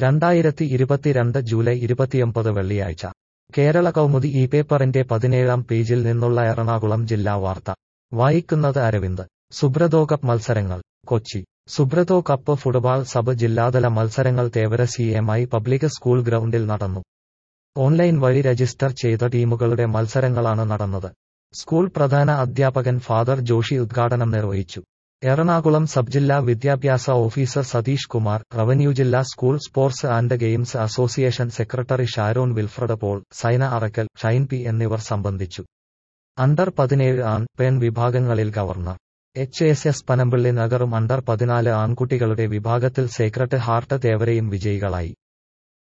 രണ്ടായിരത്തി ഇരുപത്തിരണ്ട് ജൂലൈ ഇരുപത്തിയൊമ്പത് വെള്ളിയാഴ്ച കേരള കൗമുദി ഈ പേപ്പറിന്റെ പതിനേഴാം പേജിൽ നിന്നുള്ള എറണാകുളം ജില്ലാ വാർത്ത വായിക്കുന്നത് അരവിന്ദ് സുബ്രതോ കപ്പ് മത്സരങ്ങൾ Kochi Subroto cup football sub ജില്ലാതല മത്സരങ്ങൾ Thevara C M I public school ഗ്രൗണ്ടിൽ നടന്നു ഓൺലൈൻ വഴി രജിസ്റ്റർ ചെയ്ത ടീമുകളുടെ മത്സരങ്ങളാണ് നടന്നത് സ്കൂൾ പ്രധാന അധ്യാപകൻ ഫാദർ ജോഷി ഉദ്ഘാടനം നിർവഹിച്ചു എറണാകുളം സബ് ജില്ലാ വിദ്യാഭ്യാസ ഓഫീസർ സതീഷ് കുമാർ റവന്യൂ ജില്ലാ school sports and games association secretary Sharon Wilfred Paul Saina Arakkal Shine P എന്നിവർ സംബന്ധിച്ചു അണ്ടർ പതിനേഴ് ആൺ പെൺ വിഭാഗങ്ങളിൽ government H S S Panampilly നഗറും അണ്ടർ പതിനാല് ആൺകുട്ടികളുടെ വിഭാഗത്തിൽ സേക്രട്ട് ഹാർട്ട് തേവരയും വിജയികളായി